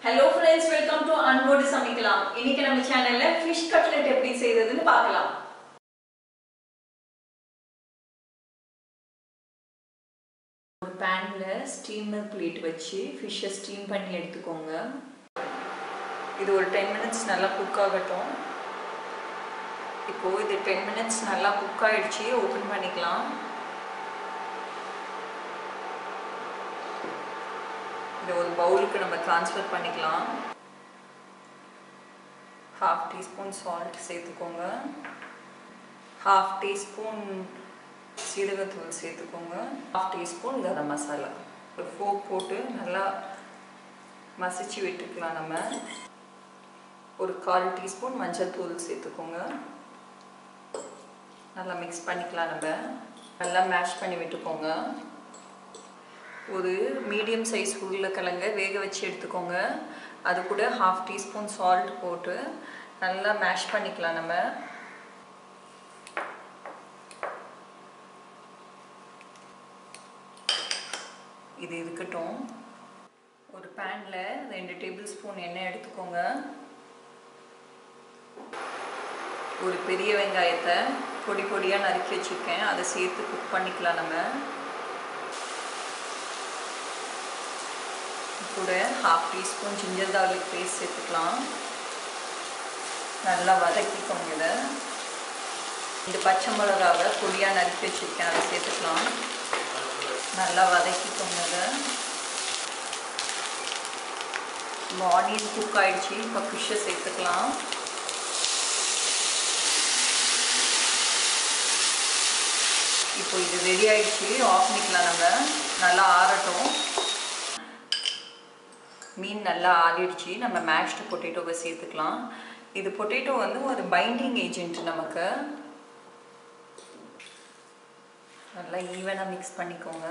hello friends welcome to அன்போடு சமைக்கலாம் இன்னைக்கு நம்ம சேனல்ல ஃபிஷ் கட்லெட் எப்படி செய்யறதுன்னு பார்க்கலாம் ஒரு பேன்ல ஸ்டீமர் பிளேட் வச்சு ஃபிஷ்ஷை ஸ்டீம் பண்ணி எடுத்துக்கோங்க இது ஒரு டென் மினிட்ஸ் நல்லா குக் ஆகட்டும் இப்போ இது டென் மினிட்ஸ் நல்லா குக் ஆயிடுச்சு ஓப்பன் பண்ணிக்கலாம் இதை ஒரு பவுலுக்கு நம்ம ட்ரான்ஸ்ஃபர் பண்ணிக்கலாம் ஹாஃப் டீஸ்பூன் சால்ட் சேர்த்துக்கோங்க ஹாஃப் டீஸ்பூன் சீரகத்தூள் சேர்த்துக்கோங்க ஹாஃப் டீஸ்பூன் கரம் மசாலா ஒரு ஃபோக் போட்டு நல்லா மசிச்சு விட்டுக்கலாம் நம்ம ஒரு கால் டீஸ்பூன் மஞ்சள் தூள் சேர்த்துக்கோங்க நல்லா மிக்ஸ் பண்ணிக்கலாம் நம்ம நல்லா மேஷ் பண்ணி விட்டுக்கோங்க ஒரு மீடியம் சைஸ் உருளைக்கிழங்க வேக வச்சு எடுத்துக்கோங்க அது கூட ஹாஃப் டீஸ்பூன் சால்ட் போட்டு நல்லா மேஷ் பண்ணிக்கலாம் நம்ம இது இருக்கட்டும் ஒரு பேனில் ரெண்டு டேபிள் ஸ்பூன் எண்ணெய் எடுத்துக்கோங்க ஒரு பெரிய வெங்காயத்தை பொடி பொடியாக நறுக்கி வச்சுருக்கேன் அதை சேர்த்து குக் பண்ணிக்கலாம் நம்ம கூட half teaspoon ginger garlic paste சேர்த்துக்கலாம் நல்லா வதக்கிக்கோங்க இதை இந்த பச்சை மிளகாவை பொடியாக நறுக்கி வச்சுருக்கேன் அதை சேர்த்துக்கலாம் நல்லா வதக்கிக்கோங்க இதை ஆனியன் குக் ஆகிடுச்சு இப்போ ஃபிஷ்ஷை சேர்த்துக்கலாம் இப்போ இது ரெடி ஆகிடுச்சு ஆஃப் பண்ணிக்கலாம் நம்ம நல்லா ஆறட்டும் மீன் நல்லா ஆறிடுச்சு நம்ம மேஷ்டு பொட்டேட்டோவை சேர்த்துக்கலாம் இது பொட்டேட்டோ வந்து ஒரு பைண்டிங் ஏஜென்ட் நமக்கு நல்லா ஈவனாக மிக்ஸ் பண்ணிக்கோங்க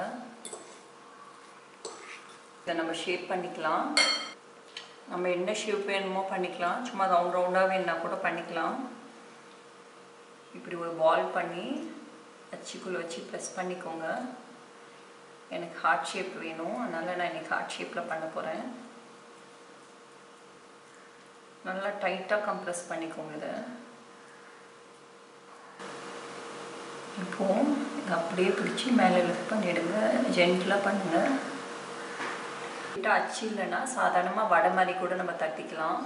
இதை நம்ம ஷேப் பண்ணிக்கலாம் நம்ம என்ன ஷேப் வேணுமோ பண்ணிக்கலாம் சும்மா ரவுண்ட் ரவுண்டாக வேணுன்னா கூட பண்ணிக்கலாம் இப்படி ஒரு பால் பண்ணி அச்சுக்குள்ளே வச்சு ப்ரெஸ் பண்ணிக்கோங்க எனக்கு ஹார்ட் ஷேப் வேணும் அதனால் நான் இன்றைக்கி ஹார்ட் ஷேப்பில் பண்ண போகிறேன் நல்லா டைட்டாக கம்ப்ரெஸ் பண்ணிக்கோங்க இதை இப்போது இதை அப்படியே பிடிச்சி மேலே லிஃப்ட் பண்ணிவிடுங்க ஜென்டிலாக பண்ணுங்கள் லைட்டாக அச்சு இல்லைன்னா சாதாரணமாக வடை மாதிரி கூட நம்ம தட்டிக்கலாம்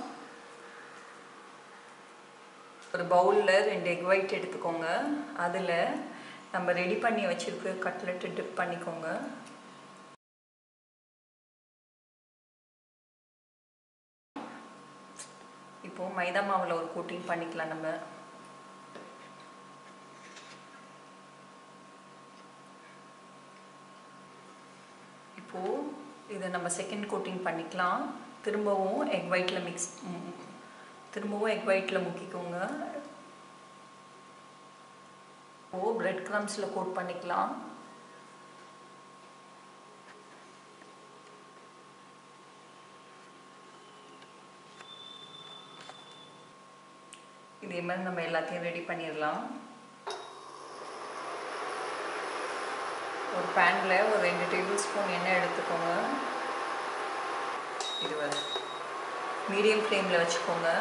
ஒரு பவுலில் ரெண்டு எக் ஒயிட் எடுத்துக்கோங்க அதில் நம்ம ரெடி பண்ணி வச்சுருக்க கட்லெட்டு டிப் பண்ணிக்கோங்க இப்போது மைதா மாவில் ஒரு கோட்டிங் பண்ணிக்கலாம் நம்ம இப்போது இதை நம்ம செகண்ட் கோட்டிங் பண்ணிக்கலாம் திரும்பவும் எக் ஒயிட்டில் மிக்ஸ் திரும்பவும் எக் ஒயிட்டில் முக்கிக்கோங்க இப்போது பிரெட் க்ரம்ஸில் கோட் பண்ணிக்கலாம் இதே மாதிரி நம்ம எல்லாத்தையும் ரெடி பண்ணிடலாம் ஒரு பேனில் ஒரு ரெண்டு டேபிள் ஸ்பூன் எண்ணெய் எடுத்துக்கோங்க இது மீடியம் ஃப்ளேமில் வச்சுக்கோங்க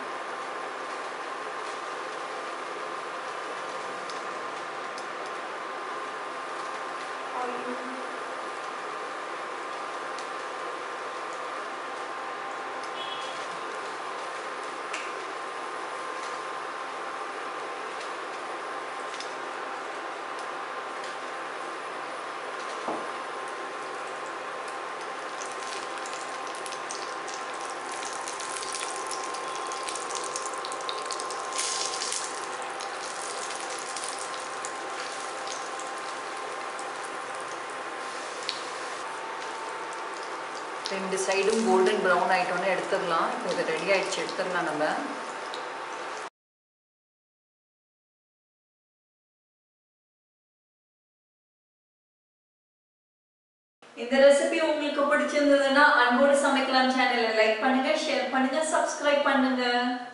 ரெண்டு சைடும் கோல்டன் ப்ரௌன் ஆகிட்டோன்னு எடுத்துடலாம் இப்போ இது ரெடி ஆகிடுச்சு எடுத்துடலாம் நம்ம இந்த ரெசிபி உங்களுக்கு பிடிச்சிருந்ததுன்னா அன்போடு சமைக்கலாம் சேனலை லைக் பண்ணுங்க ஷேர் பண்ணுங்க சப்ஸ்கிரைப் பண்ணுங்க